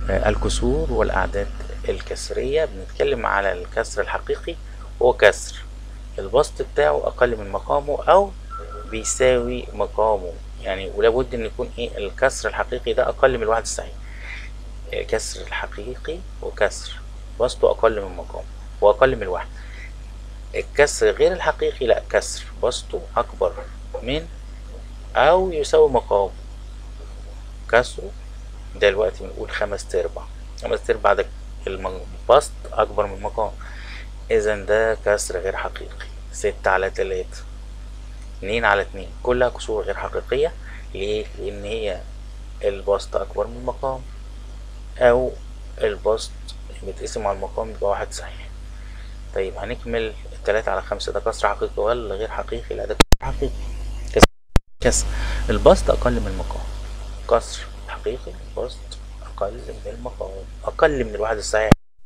آه، الكسور والأعداد الكسرية بنتكلم على الكسر الحقيقي هو كسر البسط بتاعه أقل من مقامه أو بيساوي مقامه يعني ولابد إن يكون إيه الكسر الحقيقي ده أقل من الواحد الصحيح الكسر الحقيقي وكسر بسطه أقل من مقامه وأقل من الواحد الكسر غير الحقيقي لا كسر بسطه أكبر من أو يساوي مقامه كسره دلوقتي بنقول خمس تربع خمس تربع ده البسط أكبر من المقام إذا ده كسر غير حقيقي ستة على تلاتة اتنين على اتنين كلها كسور غير حقيقية ليه؟ لأن هي البسط أكبر من المقام أو البسط بيتقسم على المقام يبقى واحد صحيح طيب هنكمل التلاتة على خمسة ده كسر حقيقي ولا غير حقيقي؟ لا ده كسر حقيقي كسر كسر البسط أقل من المقام كسر حقيقي البسط أقل من المقام أقل من الواحد الصحيح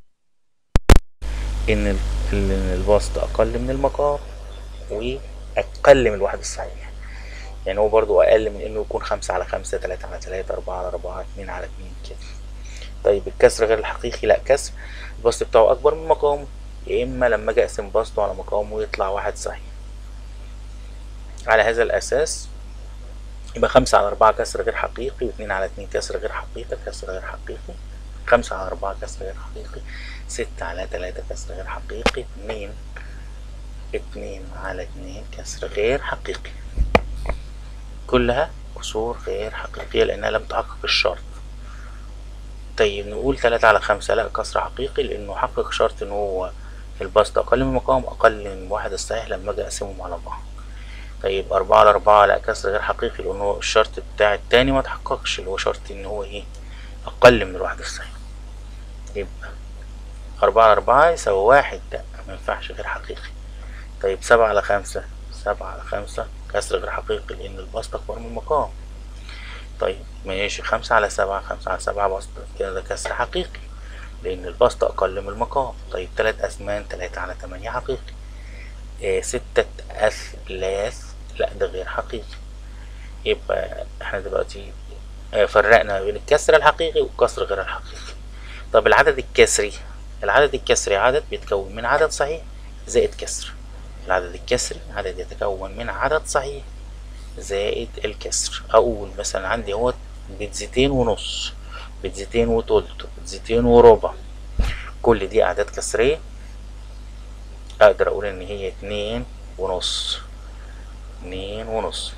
إن ال- إن البسط أقل من المقام وأقل من الواحد الصحيح يعني هو برضو أقل من إنه يكون خمسة على خمسة تلاتة على تلاتة أربعة على أربعة اتنين على اتنين كده طيب الكسر غير الحقيقي لا كسر البسط بتاعه أكبر من مقامه يا إما لما أجي أقسم بسطه على مقامه يطلع واحد صحيح على هذا الأساس يبقى خمسة على أربعة كسر غير حقيقي واتنين على اتنين كسر غير حقيقي كسر غير حقيقي خمسة على أربعة كسر غير حقيقي ستة على تلاتة كسر غير حقيقي اتنين اتنين على اتنين كسر غير حقيقي كلها كسور غير حقيقية لأنها لم تحقق الشرط طيب نقول تلاتة على خمسة لا كسر حقيقي لأنه حقق شرط إن هو البسط أقل من مقام أقل من واحد الصحيح لما أجي أقسمهم على بعض طيب أربعة على أربعة لا كسر غير حقيقي لأن هو الشرط بتاع التاني ما تحققش اللي هو شرط إن هو إيه أقل من الواحد الصحيح يبقى أربعة على أربعة يساوي واحد لا ما ينفعش غير حقيقي طيب سبعة على خمسة سبعة على خمسة كسر غير حقيقي لأن البسط أكبر من المقام طيب ماشي خمسة على سبعة خمسة على سبعة بسط كده ده كسر حقيقي لأن البسط أقل من المقام طيب تلات أثمان تلاتة على تمانية حقيقي إيه ستة أثلاث لا ده غير حقيقي يبقى احنا دلوقتي آه، فرقنا بين الكسر الحقيقي والكسر غير الحقيقي طب العدد الكسري العدد الكسري عدد بيتكون من عدد صحيح زائد كسر العدد الكسري عدد يتكون من عدد صحيح زائد الكسر اقول مثلا عندي هو بيتزتين ونص بيتزتين وتلت بيتزتين وربع كل دي اعداد كسرية اقدر اقول ان هي اتنين ونص اتنين ونص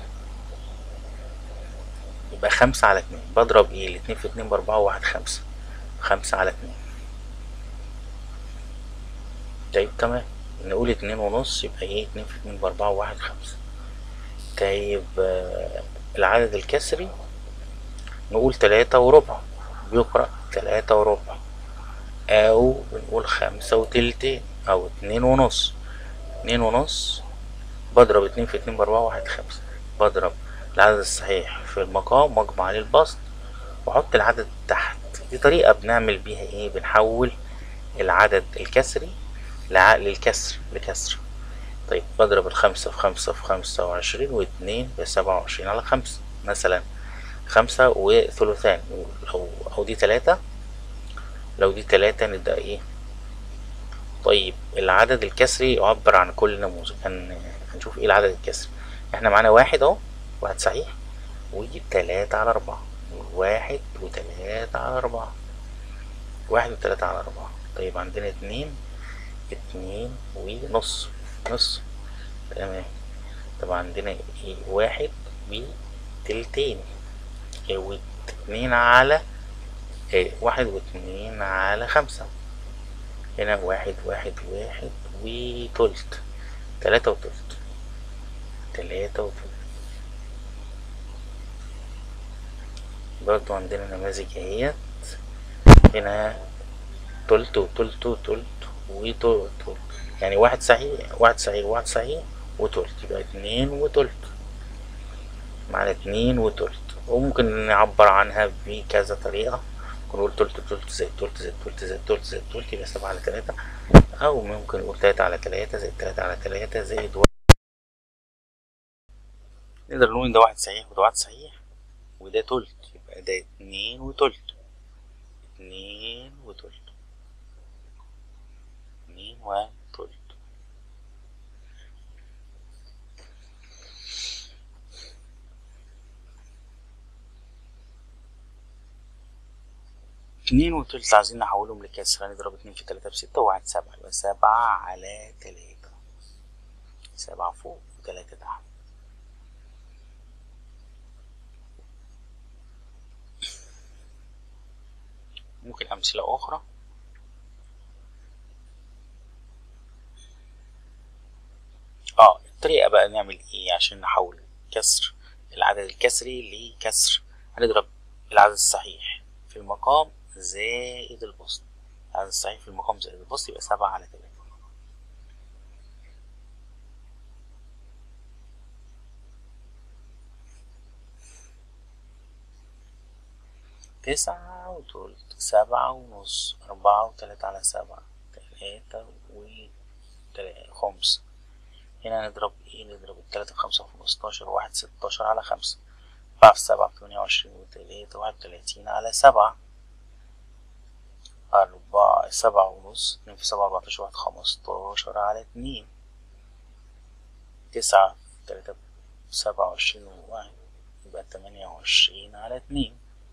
يبقى خمسة على اتنين بضرب ايه الاتنين في اتنين باربعة وواحد خمسة خمسة على اتنين طيب تمام نقول اتنين ونص يبقى ايه اتنين في اتنين باربعة وواحد خمسة طيب آه، العدد الكسري نقول تلاتة وربع بيقرأ تلاتة وربع أو بنقول خمسة وتلتين أو اتنين ونص اتنين ونص بضرب اتنين في اتنين بأربعة واحد خمسة بضرب العدد الصحيح في المقام واجمع عليه البسط واحط العدد تحت دي طريقة بنعمل بيها ايه بنحول العدد الكسري لع- للكسر لكسر طيب بضرب الخمسة في خمسة في خمسة وعشرين واتنين بسبعة وعشرين على خمسة مثلا خمسة وثلثان أو أو دي تلاتة لو دي تلاتة نبدأ ايه طيب العدد الكسري يعبر عن كل نموذج هن... هنشوف ايه العدد الكسري احنا معانا واحد اهو واحد صحيح وتلاتة على أربعة واحد وتلاتة على أربعة واحد وتلاتة على أربعة طيب عندنا اتنين اتنين ونص نص تمام طب عندنا ايه واحد وتلتين إيه واتنين على ايه واحد واتنين على خمسة هنا واحد واحد واحد وتلت تلاتة وتلت تلاتة وتلت برضو عندنا نماذج اهيت هنا تلت وتلت وتلت وتلت يعني واحد صحيح واحد صحيح واحد صحيح وتلت يبقى اتنين وتلت معنى اتنين وتلت وممكن نعبر عنها بكذا طريقة ممكن نقول تلت تلت زائد تلت زائد تلت زائد تلت زائد تلت يبقى سبعة على تلاتة أو ممكن نقول تلاتة على تلاتة زائد تلاتة على تلاتة زائد واحد نقدر نقول إن ده واحد صحيح وده واحد صحيح وده تلت يبقى ده اتنين وتلت اتنين وتلت اتنين وتلت اتنين وتلت عايزين نحولهم لكسر هنضرب اتنين في تلاتة بستة وواحد سبعة يبقى سبعة على تلاتة سبعة فوق وتلاتة تحت ممكن أمثلة أخرى اه الطريقة بقى نعمل ايه عشان نحول كسر العدد الكسري لكسر هنضرب العدد الصحيح في المقام زائد البسط العدد الصحيح في المقام زائد البسط يبقى سبعة على تلاتة تسعة وتلت سبعة ونص أربعة وتلاتة على سبعة تلاتة وخمس هنا نضرب ايه نضرب التلاتة في خمسة وخمستاشر واحد ستاشر على خمسة أربعة في سبعة بتمانية وعشرين وتلاتة واحد وتلاتين على سبعة أربعة سبعة ونص اتنين في سبعة أربعتاشر واحد خمستاشر على اتنين تسعة في تلاتة سبعة وعشرين وواحد يبقى تمانية وعشرين على اتنين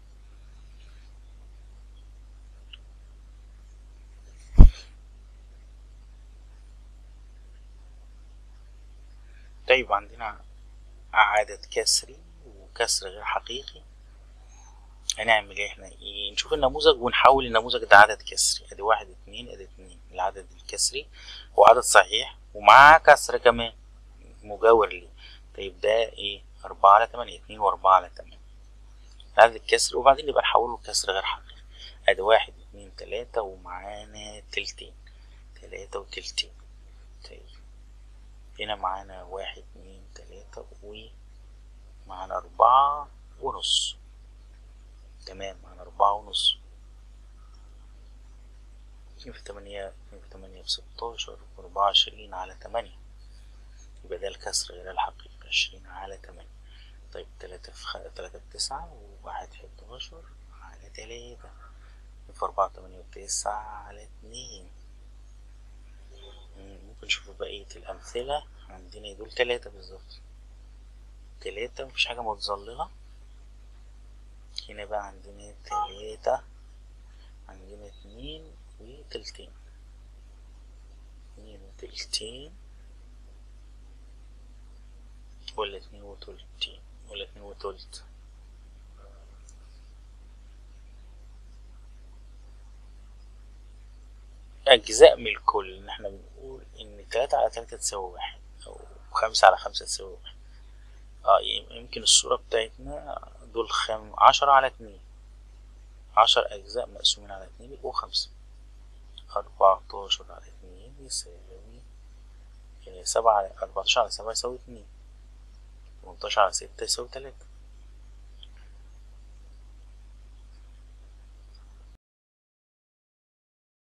طيب عندنا عدد كسري وكسر غير حقيقي هنعمل ايه احنا ايه نشوف النموذج ونحول النموذج ده عدد كسري ادي واحد اتنين ادي اتنين العدد الكسري هو عدد صحيح ومعاه كسر كمان مجاور ليه طيب ده ايه أربعة على تمانية اتنين وأربعة على تمانية العدد الكسري وبعدين نبقى نحوله لكسر غير حقيقي ادي واحد اتنين تلاتة ومعانا تلتين تلاتة وتلتين طيب هنا معانا واحد اتنين تلاتة ومعانا أربعة ونص تمام معانا أربعة ونص اتنين في تمانية اتنين في تمانية بستاشر وأربعة وعشرين على تمانية يبقى ده الكسر غير الحقيقي عشرين على تمانية طيب تلاتة في خ... تلاتة بتسعة وواحد حداشر على تلاتة في أربعة تمانية وتسعة على اتنين ممكن نشوف بقية الأمثلة عندنا دول تلاتة بالظبط تلاتة مفيش حاجة متظللة هنا بقى عندنا تلاتة عندنا اتنين وتلتين اتنين وتلتين ولا اتنين وتلتين ولا اتنين وتلت أجزاء من الكل إن إحنا بنقول إن تلاتة على تلاتة تساوي واحد أو خمسة على خمسة تساوي واحد اه يمكن الصورة بتاعتنا دول خم عشرة على اتنين عشر أجزاء مقسومين على اتنين يبقوا خمسة أربعتاشر على اتنين يساوي سبعة على أربعتاشر على سبعة يساوي اتنين تمنتاشر على ستة يساوي تلاتة